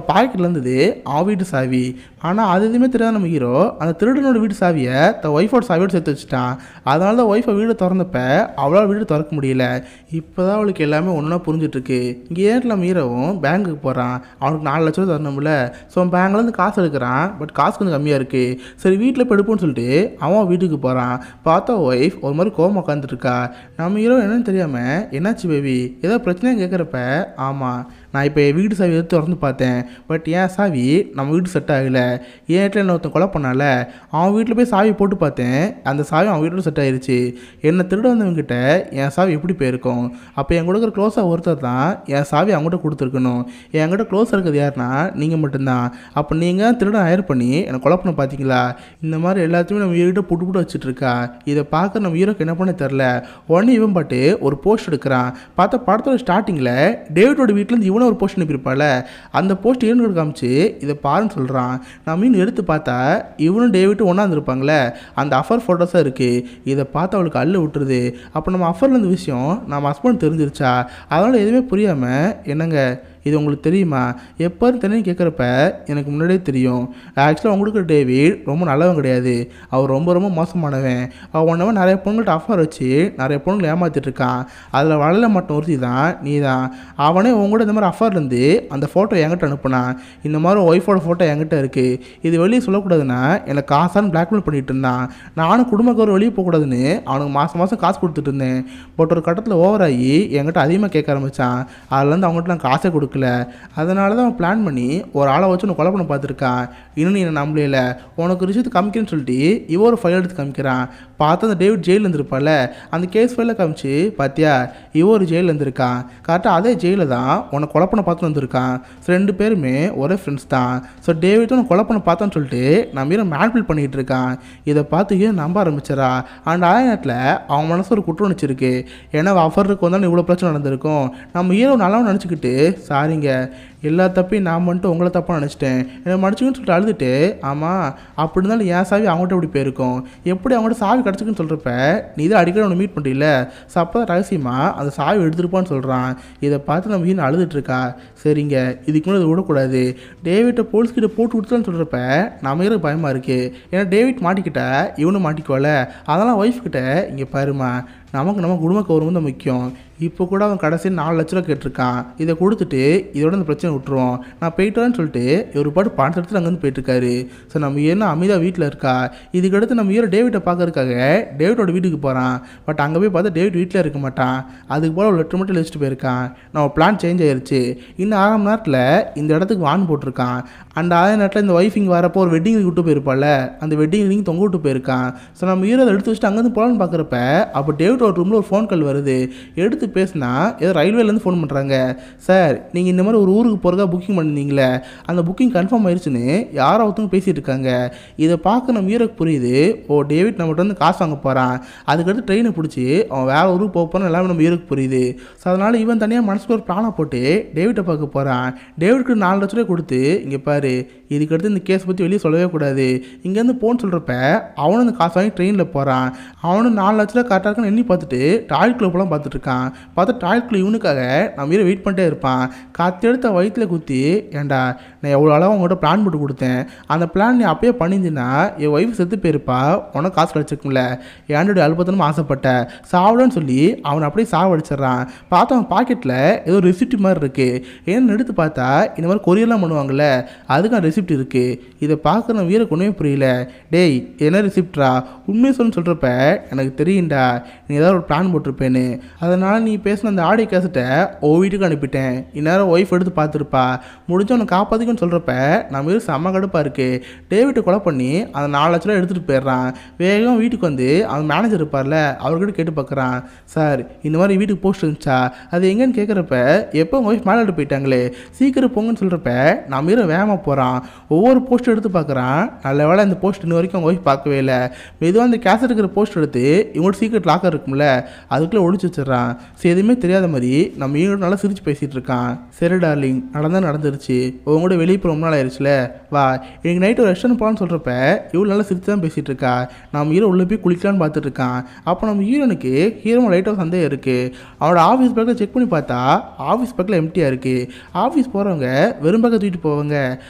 இருந்தது அவன் வீட்டு சாவி ஆனால் அது எதுவுமே தெரியாத நம்ம ஹீரோ அந்த திருடனோட வீட்டு சாவியை தன் ஒய்ஃபோட சாவியோட சேர்த்து வச்சுட்டான் அதனால தான் ஒய்ஃபை வீடு திறந்தப்ப அவளால் வீடு திறக்க முடியல இப்போ தான் அவளுக்கு எல்லாமே ஒன்றா புரிஞ்சிட்ருக்கு இங்கே ஏன் நம்ம ஹீரோவும் பேங்க்குக்கு போகிறான் அவனுக்கு நாலு லட்ச ரூபா தரணும்ல ஸோ அவன் பேங்க்லேருந்து காசு எடுக்கிறான் பட் காசு கொஞ்சம் கம்மியாக இருக்குது சரி வீட்டில் போய் எடுப்போம்னு சொல்லிட்டு அவன் வீட்டுக்கு போகிறான் பார்த்தா ஒய்ஃப் ஒரு மாதிரி கோவம் உட்காந்துருக்கா நம்ம ஹீரோ என்னன்னு தெரியாமல் என்னாச்சு பேபி ஏதோ பிரச்சனையாக கேட்குறப்ப ஆமாம் நான் இப்போ என் வீட்டு சாவி எடுத்து திறந்து பார்த்தேன் பட் என் சாவி நம்ம வீட்டு செட் ஆகலை என் வீட்டில் என்ன ஒருத்தன் கொலை பண்ணால அவன் வீட்டில் போய் சாவி போட்டு பார்த்தேன் அந்த சாவி அவன் வீட்டில் செட் ஆயிருச்சு என்னை திருட வந்தவங்கிட்ட என் சாவி எப்படி போயிருக்கும் அப்போ என் கூட இருக்கிற க்ளோஸாக ஒருத்தர் தான் என் சாவி அவங்ககிட்ட கொடுத்துருக்கணும் என்கிட்ட க்ளோஸ் இருக்கிறது யாருன்னா நீங்கள் மட்டும்தான் அப்போ நீங்கள் திருட ஹயர் பண்ணி என்னை கொலை பண்ண பார்த்தீங்களா இந்த மாதிரி எல்லாத்தையுமே நம்ம வீட்டை புட்டு புட்டு வச்சுட்டு இருக்கா இதை பார்க்க நம்ம ஹீரோக்கு என்ன பண்ண தெரில உடனே இவன் பாட்டு ஒரு போஸ்ட் எடுக்கிறான் பார்த்தா படத்தோட ஸ்டார்டிங்கில் டேவிடோட வீட்டிலேருந்து இவனும் ஒரு போஸ்ட் அனுப்பியிருப்பால அந்த போஸ்ட் இவனுக்கு காமிச்சு இதை பாருன்னு சொல்கிறான் நான் மீன் எடுத்து பார்த்தா இவனும் டேவிட்டும் ஒன்றா இருந்திருப்பாங்களே அந்த அஃபர் ஃபோட்டோஸாக இருக்குது இதை பார்த்து அவளுக்கு அள்ளு விட்டுருது அப்போ நம்ம அஃபரில் இருந்த விஷயம் நம்ம ஹஸ்பண்ட் தெரிஞ்சிருச்சா அதனால் எதுவுமே புரியாமல் என்னங்க இது உங்களுக்கு தெரியுமா எப்போ தெரியும் கேட்குறப்ப எனக்கு முன்னாடியே தெரியும் ஆக்சுவலாக உங்களுக்கு டேவிட் ரொம்ப நல்லவன் கிடையாது அவர் ரொம்ப ரொம்ப மோசமானவன் அவன் ஒன்றவன் நிறைய பொண்ணுங்கள்ட்ட ஆஃபர் வச்சு நிறைய பொண்ணுங்களை ஏமாத்திட்டு இருக்கான் அதில் வளர மட்டும் ஒருத்தி தான் நீ தான் அவனே உங்கள்கிட்ட இந்த மாதிரி அஃபர்லேருந்து அந்த ஃபோட்டோ என்கிட்ட அனுப்புனான் இந்த மாதிரி ஒய்ஃபோட ஃபோட்டோ என்கிட்ட இருக்குது இது வெளியே சொல்லக்கூடாதுன்னா எனக்கு காசான்னு பிளாக்மெயில் பண்ணிட்டு இருந்தான் நானும் குடும்பக்கார வெளியே போகக்கூடாதுன்னு அவனுக்கு மாதம் மாதம் காசு கொடுத்துட்டு இருந்தேன் பட் ஒரு கட்டத்தில் ஓவர் ஆகி என்கிட்ட அதிகமாக கேட்க ஆரம்பித்தான் அதுலேருந்து அவங்ககிட்ட நான் காசே கொடுக்கல அதனால தான் அவன் பிளான் பண்ணி ஒரு ஆளை வச்சு உன்னை கொலை பண்ண பார்த்துருக்கான் இன்னும் நீ என்னை நம்பலையில உனக்கு ஒரு விஷயத்தை காமிக்கிறேன்னு சொல்லிட்டு இவன் ஒரு ஃபைல் எடுத்து காமிக்கிறான் பார்த்தா அந்த டேவிட் ஜெயிலில் இருந்திருப்பால அந்த கேஸ் ஃபைலில் காமிச்சு பார்த்தியா இவ ஒரு ஜெயிலில் இருந்திருக்கான் கரெக்டாக அதே ஜெயிலில் தான் உன்னை கொலை பண்ண பார்த்து வந்திருக்கான் ஸோ ரெண்டு பேருமே ஒரே ஃப்ரெண்ட்ஸ் தான் ஸோ டேவிட் உன்னை கொலை பண்ண பார்த்தான்னு சொல்லிட்டு நம்ம ஹீரோ மேனிபுலேட் பண்ணிகிட்டு இருக்கான் இதை பார்த்து ஹீரோ நம்ப ஆரம்பிச்சிடா அண்ட் அதே நேரத்தில் அவன் மனசு ஒரு குற்றம் வச்சிருக்கு ஏன்னா ஆஃபருக்கு வந்தாலும் இவ்வளோ பிரச்சனை நடந்திருக்கும் நம்ம ஹீரோ நல்லா நினச்சிக்கிட்டு சாரிங்க எல்லா தப்பையும் நான் மட்டும் உங்களை தப்பாக நினச்சிட்டேன் என்னை மன்னிச்சுக்குன்னு சொல்லிட்டு அழுதுட்டு ஆமாம் அப்படி இருந்தாலும் என் சாவி அவங்ககிட்ட எப்படி போயிருக்கும் எப்படி அவங்கள்ட்ட சாவி கிடச்சிக்குன்னு சொல்கிறப்ப நீ தான் அடிக்கடி அவனை மீட் பண்ணுறீல ஸோ அப்போ தான் ரகசியமாக அந்த சாவி எடுத்துருப்பான்னு சொல்கிறான் இதை பார்த்து நம்ம ஹீரோ அழுதுட்டு இருக்கா சரிங்க இதுக்கு முன்னாடி இதை விடக்கூடாது டேவிட்டை போலீஸ்கிட்ட போட்டு விட்டுலான்னு சொல்கிறப்ப நம்ம ஹீரோ பயமாக இருக்குது ஏன்னா டேவிட் மாட்டிக்கிட்ட இவனும் மாட்டிக்கோல அதெல்லாம் ஒய்ஃப் கிட்ட இங்கே பாருமா நமக்கு நம்ம குடும்ப கௌரவம் தான் முக்கியம் இப்போ கூட அவன் கடைசி நாலு லட்ச ரூபா கேட்டிருக்கான் இதை கொடுத்துட்டு இதோட இந்த பிரச்சனை விட்டுருவோம் நான் போயிட்டு வரேன்னு சொல்லிட்டு ஒரு பாட்டு பணத்தை எடுத்துட்டு அங்கேருந்து போயிட்டுருக்காரு ஸோ நம்ம என்ன அமிதா வீட்டில் இருக்கா இதுக்கடுத்து நம்ம ஹீரோ டேவிட்டை பார்க்கறதுக்காக டேவிட்டோட வீட்டுக்கு போகிறான் பட் அங்கே போய் பார்த்தா டேவிட் வீட்டில் இருக்க மாட்டான் அதுக்கு போல் ஒரு லெட்டர் மட்டும் எழுதிட்டு போயிருக்கான் நம்ம பிளான் சேஞ்ச் ஆயிருச்சு இன்னும் அரை மணி நேரத்தில் இந்த இடத்துக்கு வான் போட்டிருக்கான் அண்ட் அதே நேரத்தில் இந்த ஒய்ஃப் இங்கே வரப்போ ஒரு வெட்டிங் விட்டு போயிருப்பால அந்த வெட்டிங் ரிங் தொங்க விட்டு போயிருக்கான் ஸோ நம்ம ஹீரோ அதை எடுத்து வச்சுட்டு அங்கேருந்து போகலான்னு பார்க்குறப்ப அப்போ டேவிட் ஒரு ரூமில் ஒரு ஃபோன் கால் வருது எடுத்து பேசினா ஏதோ ரயில்வேலேருந்து ஃபோன் பண்ணுறாங்க சார் நீங்கள் இந்த மாதிரி ஒரு ஊருக்கு போகிறதா புக்கிங் பண்ணிருந்தீங்களே அந்த புக்கிங் கன்ஃபார்ம் ஆயிடுச்சுன்னு யாரோ ஒருத்தவங்க பேசிகிட்டு இருக்காங்க இதை பார்க்க நம்ம ஹீரோக்கு புரியுது ஓ டேவிட் நம்மகிட்ட வந்து காசு வாங்க போகிறான் அதுக்கடுத்து ட்ரெயினை பிடிச்சி அவன் வேற ஊருக்கு போக போகிறான் எல்லாமே நம்ம ஹீரோக்கு புரியுது ஸோ அதனால் இவன் தனியாக மனசுக்கு ஒரு பிளானை போட்டு டேவிட்டை பார்க்க போகிறான் டேவிட்க்கு நாலு லட்ச ரூபாய் கொடுத்து இங்கே பாரு இதுக்கடுத்து இந்த கேஸ் பற்றி வெளியே சொல்லவே கூடாது இங்கேருந்து போன்னு சொல்கிறப்ப அவனும் அந்த காசு வாங்கி ட்ரெயினில் போகிறான் அவனும் நாலு லட்ச ரூபா கரெக்டாக இருக்குன்னு எண்ணி பார்த்துட்டு டாய்லெட் கிளப்லாம் பார்த்துட்டு இருக்கான் பார்த்தா டாய்லெட் கிளப் இவனுக்காக நம்ம ஹீரோ வெயிட் பண்ணிட்டே இருப்பான் காற்று எடுத்த வயிற்றுல குத்தி ஏன்டா நான் எவ்வளோ அளவு உங்கள்கிட்ட பிளான் போட்டு கொடுத்தேன் அந்த பிளான் நீ அப்பயே பண்ணியிருந்தீன்னா என் ஒய்ஃப் செத்து போயிருப்பா உனக்கு காசு கிடச்சிருக்கும்ல ஏன்டோடைய அல்பத்தனும் ஆசைப்பட்ட சாவலன்னு சொல்லி அவனை அப்படியே சாவடிச்சிடுறான் பார்த்தா அவன் பாக்கெட்டில் ஏதோ ரெசிப்ட் மாதிரி இருக்குது ஏன்னு எடுத்து பார்த்தா இந்த மாதிரி கொரியர்லாம் பண்ணுவாங்கல்ல அதுக்கு ரெசிப்ட் இருக்குது இதை பார்க்குற நம்ம வீரக்கு ஒன்றுமே புரியல டேய் என்ன ரெசிப்ட்ரா உண்மையை சொல்லு சொல்கிறப்ப எனக்கு தெரியும்டா நீ ஏதாவது ஒரு பிளான் போட்டிருப்பேன்னு அதனால் நீ பேசின அந்த ஆடியோ கேசட்டை ஓ வீட்டுக்கு அனுப்பிட்டேன் இந்நேரம் ஒய்ஃப் எடுத்து பார்த்துருப்பா முடிஞ்சவனை காப்பாற்றிக்கன்னு சொல்கிறப்ப நம்ம வீடு செம்ம கடுப்பாக இருக்குது டேவிட்டை கொலை பண்ணி அந்த நாலு லட்ச ரூபா எடுத்துகிட்டு போயிடுறான் வேகம் வீட்டுக்கு வந்து அவன் மேனேஜர் இருப்பார்ல அவர்கிட்ட கேட்டு பார்க்குறான் சார் இந்த மாதிரி வீட்டுக்கு போஸ்ட் இருந்துச்சா அது எங்கன்னு கேட்குறப்ப எப்போ உங்கள் ஒய்ஃப் மேலே போயிட்டாங்களே சீக்கிரம் போங்கன்னு சொல்கிறப்ப நம்ம ஹீரோ வேகமாக போகிறான் ஒவ்வொரு போஸ்ட் எடுத்து பார்க்குறான் நல்ல வேளை இந்த போஸ்ட் இன்ன வரைக்கும் அவங்க ஒய்ஃப் பார்க்கவே இல்லை மெதுவாக அந்த கேசட் இருக்கிற போஸ்ட் எடுத்து இவங்களோட சீக்கிரட் லாக்கர் இருக்கும்ல அதுக்குள்ளே ஒழிச்சு வச்சிடுறான் சரி எதுவுமே தெரியாத மாதிரி நம்ம ஹீரோ நல்லா சிரிச்சு பேசிகிட்டு இருக்கான் சரி டார்லிங் நடந்தால் நடந்துருச்சு உங்க கூட வெளியே போய் ரொம்ப நாள் ஆயிடுச்சுல வா இன்னைக்கு நைட்டு ஒரு ரெஸ்டாரண்ட் போகலான்னு சொல்கிறப்ப இவ்வளோ நல்லா சிரிச்சு தான் பேசிகிட்டு இருக்கா நம்ம ஹீரோ உள்ளே போய் குளிக்கலான்னு பார்த்துட்டு இருக்கான் அப்போ நம்ம ஹீரோனுக்கு ஹீரோ லைட்டாக சந்தேகம் இருக்குது அவனோட ஆஃபீஸ் பேக்கில் செக் பண்ணி பார்த்தா ஆஃபீஸ் பேக்கில் எம்டியாக இருக்குது ஆஃபீஸ் போகிறவங்க வெறும் பேக்கை தூக்கிட்டு போவாங்க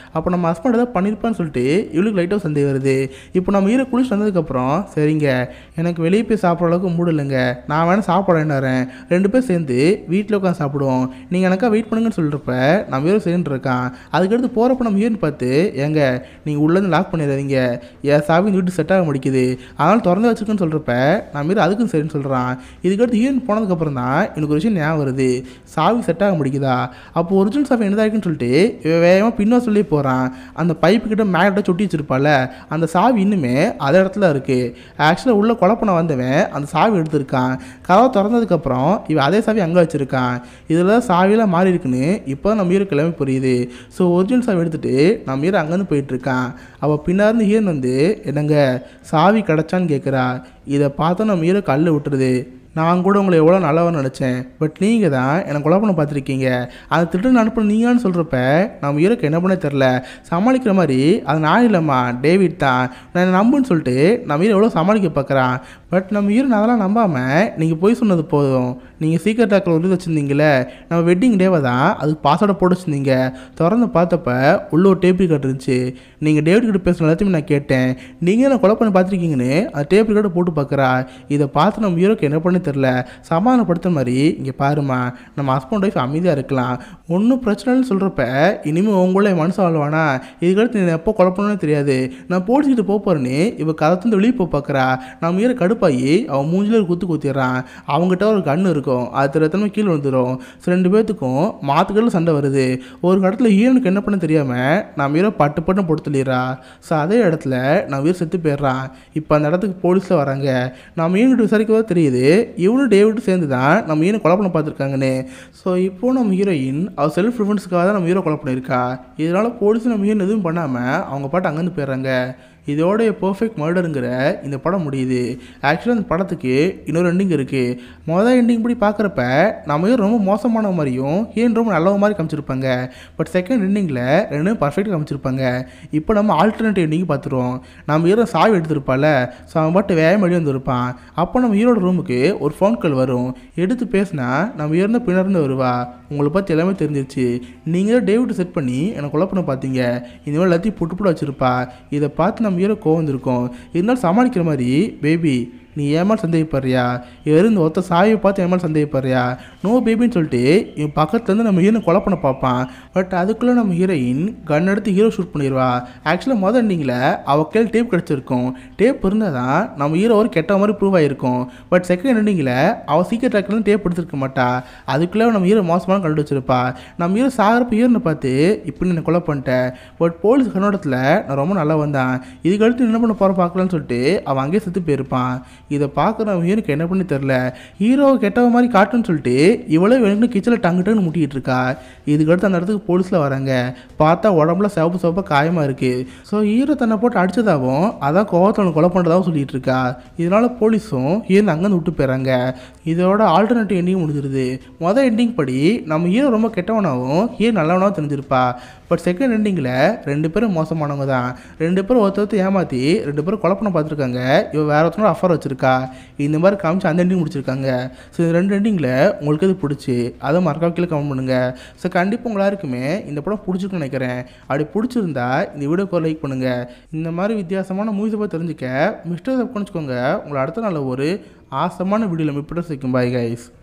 அப்போ நம்ம ஹஸ்பண்ட் ஏதாவது பண்ணியிருப்பான்னு சொல்லிட்டு இவளுக்கு லைட்டாக சந்தேகம் வருது இப்போ நம்ம ஹீரோ குளிச்சு வந்ததுக்கப்புறம் சரிங்க எனக்கு வெளியே போய் சாப்பிட்ற அளவுக்கு மூடு இல்லைங்க நான் வேணால் சாப்பிட்றேன்னு வரேன் ரெண்டு பேர் சேர்ந்து வீட்டில் உட்காந்து சாப்பிடுவோம் நீங்கள் எனக்கா வெயிட் பண்ணுங்கன்னு சொல்கிறப்ப நம்ம ஹீரோ சரின்னு இருக்கான் அதுக்கடுத்து போகிறப்ப நம்ம ஹீரோன்னு பார்த்து ஏங்க நீங்கள் உள்ளேருந்து லாக் பண்ணிடாதீங்க என் சாவி இந்த வீட்டு செட் ஆக முடிக்குது அதனால் திறந்து வச்சிருக்குன்னு சொல்கிறப்ப நம்ம ஹீரோ அதுக்கும் சரின்னு சொல்கிறான் இதுக்கடுத்து ஹீரோயின் போனதுக்கப்புறம் தான் எனக்கு ஒரு விஷயம் ஞாபகம் வருது சாவி செட் ஆக முடிக்குதா அப்போ ஒரிஜினல் சாவி என்னதா இருக்குன்னு சொல்லிட்டு இவன் வேகமாக பின்ன சொல்லி போகிறான் அந்த பைப்பு கிட்ட மேக்னெட்டை சுட்டி வச்சிருப்பால அந்த சாவி இன்னுமே அதே இடத்துல இருக்குது ஆக்சுவலாக உள்ள கொலை பண்ண வந்தவன் அந்த சாவி எடுத்திருக்கான் கதவை திறந்ததுக்கப்புறம் இவன் அதே சாவி அங்கே வச்சிருக்கான் இதில் தான் சாவியெல்லாம் மாறி இருக்குன்னு இப்போ தான் நம்ம ஹீரோ கிளம்பி புரியுது ஸோ ஒரிஜினல் சாவி எடுத்துட்டு நம்ம ஹீரோ அங்கேருந்து போயிட்டு இருக்கான் அவள் பின்னார்ந்து ஹீரோன் வந்து என்னங்க சாவி கிடச்சான்னு கேட்குறா இதை பார்த்தா நம்ம ஹீரோ கல்ல விட்டுருது நான் கூட உங்களை எவ்வளோ நல்லவன் நினச்சேன் பட் நீங்கள் தான் எனக்கு கொலை பண்ண பார்த்துருக்கீங்க அந்த திட்டம் அனுப்ப நீங்களான்னு சொல்கிறப்ப நம்ம ஹீரோக்கு என்ன பண்ண தெரில சமாளிக்கிற மாதிரி அது நான் இல்லைம்மா டேவிட் தான் நான் நம்புன்னு சொல்லிட்டு நம்ம ஹீரோ எவ்வளோ சமாளிக்க பார்க்குறான் பட் நம்ம ஹீரோ அதெல்லாம் நம்பாமல் நீங்கள் போய் சொன்னது போதும் நீங்கள் சீக்கிரம் டாக்கில் ஒரு இது வச்சுருந்தீங்களே நம்ம வெட்டிங் டேவை தான் அதுக்கு பாஸ்வேர்டை போட்டு வச்சுருந்தீங்க திறந்து பார்த்தப்ப உள்ள ஒரு டேப் ரிகார்ட் இருந்துச்சு நீங்கள் டேவிட் கிட்ட பேசுன எல்லாத்தையுமே நான் கேட்டேன் நீங்கள் என்ன கொலை பண்ணி பார்த்துருக்கீங்கன்னு அந்த டேப் ரிகார்டை போட்டு பார்க்குறா இதை பார்த்து நம்ம ஹீரோக்கு என்ன பண்ணி தெரில சமாதானப்படுத்த மாதிரி இங்கே பாருமா நம்ம ஹஸ்பண்ட் ஒய்ஃப் அமைதியாக இருக்கலாம் ஒன்றும் பிரச்சனைன்னு சொல்கிறப்ப இனிமேல் உங்களே மனசு வாழ்வானா இதுக்கடுத்து நீ எப்போ கொலை பண்ணணும்னு தெரியாது நான் போலீஸ்கிட்ட போக போகிறேன்னு இவ கதத்துந்து வெளியே போய் பார்க்குறா நம்ம ஹீரோ கடுப்பாகி அவன் மூஞ்சில ஒரு குத்து குத்திடுறான் அவங்ககிட்ட ஒரு கன்று இருக்கும் அது திருத்தனமே கீழே வந்துடும் ஸோ ரெண்டு பேர்த்துக்கும் மாத்துக்கல்ல சண்டை வருது ஒரு இடத்துல ஹீரோனுக்கு என்ன பண்ண தெரியாமல் நம்ம ஹீரோ பட்டு பட்டு போட்டு தள்ளிடுறா ஸோ அதே இடத்துல நம்ம ஹீரோ செத்து போயிடுறான் இப்போ அந்த இடத்துக்கு போலீஸில் வராங்க நம்ம ஹீரோட்டு விசாரிக்கவே தெரியுது இவனும் டேவிட்டும் சேர்ந்து தான் நம்ம ஹீரோ கொலை பண்ண பார்த்துருக்காங்கன்னு ஸோ இப்போ நம்ம ஹீரோயின் அவள் செல்ஃப் டிஃபென்ஸுக்காக தான் நம்ம ஹீரோ கொலை பண்ணியிருக்கா இதனால் போலீஸ் நம்ம ஹீரோ எதுவும் பண்ணாமல் அவங்க பாட்டு அங்கேருந்து போயிடுறாங்க இதோடைய பர்ஃபெக்ட் மர்டருங்கிற இந்த படம் முடியுது ஆக்சுவலாக அந்த படத்துக்கு இன்னொரு எண்டிங் இருக்குது மொதல் எண்டிங் படி பார்க்குறப்ப நம்ம ஹீரோ ரொம்ப மோசமான மாதிரியும் ஹீரோன் ரொம்ப நல்ல மாதிரி காமிச்சிருப்பாங்க பட் செகண்ட் எண்டிங்கில் ரெண்டும் பர்ஃபெக்டாக காமிச்சிருப்பாங்க இப்போ நம்ம ஆல்டர்னேட்டிவ் எண்டிங் பார்த்துருவோம் நம்ம ஹீரோ சாவி எடுத்திருப்பால ஸோ அவன் பாட்டு வேகம் வழி வந்திருப்பான் அப்போ நம்ம ஹீரோட ரூமுக்கு ஒரு ஃபோன் கால் வரும் எடுத்து பேசினா நம்ம ஹீரோ பின்னர்ந்து வருவா உங்களை பற்றி எல்லாமே தெரிஞ்சிருச்சு நீங்கள் தான் டேவிட் செட் பண்ணி எனக்கு கொலை பண்ண பார்த்தீங்க இந்த மாதிரி எல்லாத்தையும் புட்டு புட்டு வச்சுருப்பா இதை பார்த்து நம்ம ஹீரோ கோவம் வந்திருக்கோம் இருந்தாலும் சமாளிக்கிற மாதிரி பேபி நீ ஏமால் சந்தேகப்படுறியா இருந்து ஒருத்த சாயை பார்த்து ஏமால் சந்தேகப்படுறியா நோ பேபின்னு சொல்லிட்டு இவன் பக்கத்துலேருந்து நம்ம ஹீரோ கொலை பண்ண பார்ப்பான் பட் அதுக்குள்ளே நம்ம ஹீரோயின் கன் எடுத்து ஹீரோ ஷூட் பண்ணிடுவா ஆக்சுவலாக மொதல் எண்டிங்கில் அவள் கையில் டேப் கிடச்சிருக்கும் டேப் இருந்தால் தான் நம்ம ஹீரோ ஒரு கெட்ட மாதிரி ப்ரூவ் ஆகிருக்கும் பட் செகண்ட் எண்டிங்கில் அவள் சீக்கிரம் ட்ராக்லேருந்து டேப் எடுத்துருக்க மாட்டா அதுக்குள்ளே நம்ம ஹீரோ மோசமான கண்டு வச்சிருப்பா நம்ம ஹீரோ சாகிறப்ப ஹீரோனை பார்த்து இப்படி நான் கொலை பண்ணிட்டேன் பட் போலீஸ் கண்ணோட்டத்தில் நான் ரொம்ப நல்லா வந்தான் இதுக்கடுத்து என்ன பண்ண போகிற பார்க்கலான்னு சொல்லிட்டு அவன் அங்கேயே செத்து போயிருப்பான் இதை பார்க்குற அவன் ஹீரோக்கு என்ன பண்ணி தெரில ஹீரோவை கெட்டவ மாதிரி காட்டுன்னு சொல்லிட்டு இவ்வளோ வேணும்னு கிச்சனில் டங்கு டங்குன்னு முட்டிக்கிட்டு இருக்கா இதுக்கடுத்து அந்த இடத்துக்கு போலீஸில் வராங்க பார்த்தா உடம்புல சிவப்பு சிவப்பாக காயமாக இருக்குது ஸோ ஹீரோ தன்னை போட்டு அடிச்சதாகவும் அதான் கோவத்தவனை கொலை பண்ணுறதாகவும் சொல்லிட்டு இருக்கா இதனால போலீஸும் ஹீரோ அங்கேருந்து விட்டு போயிறாங்க இதோட ஆல்டர்னேட்டிவ் எண்டிங் முடிஞ்சிருது மொதல் எண்டிங் படி நம்ம ஹீரோ ரொம்ப கெட்டவனாகவும் ஹீரோ நல்லவனாகவும் தெரிஞ்சிருப்பா பட் செகண்ட் எண்டிங்கில் ரெண்டு பேரும் மோசமானவங்க தான் ரெண்டு பேரும் ஒருத்தர் ஏமாற்றி ரெண்டு பேரும் கொலை பண்ண பார்த்துருக்காங்க இவ வேற ஒருத்தனோட அஃபர் வச்சிருக்கா இந்த மாதிரி காமிச்சு அந்த எண்டிங் முடிச்சிருக்காங்க ஸோ இந்த ரெண்டு எண்டிங்கில் உங்களுக்கு எது பிடிச்சி அதை மறக்காம கீழே கமெண்ட் பண்ணுங்க ஸோ கண்டிப்பாக உங்க எல்லாருக்குமே இந்த படம் பிடிச்சிருக்குன்னு நினைக்கிறேன் அப்படி பிடிச்சிருந்தா இந்த வீடியோக்கு லைக் பண்ணுங்க இந்த மாதிரி வித்தியாசமான மூவிஸை பற்றி தெரிஞ்சுக்க மிஸ்டர் சப் பண்ணிச்சுக்கோங்க உங்களை அடுத்த நாள் ஒரு ஆசமான வீடியோவில் மிப்பிட்டு சிக்கும் பாய் கைஸ்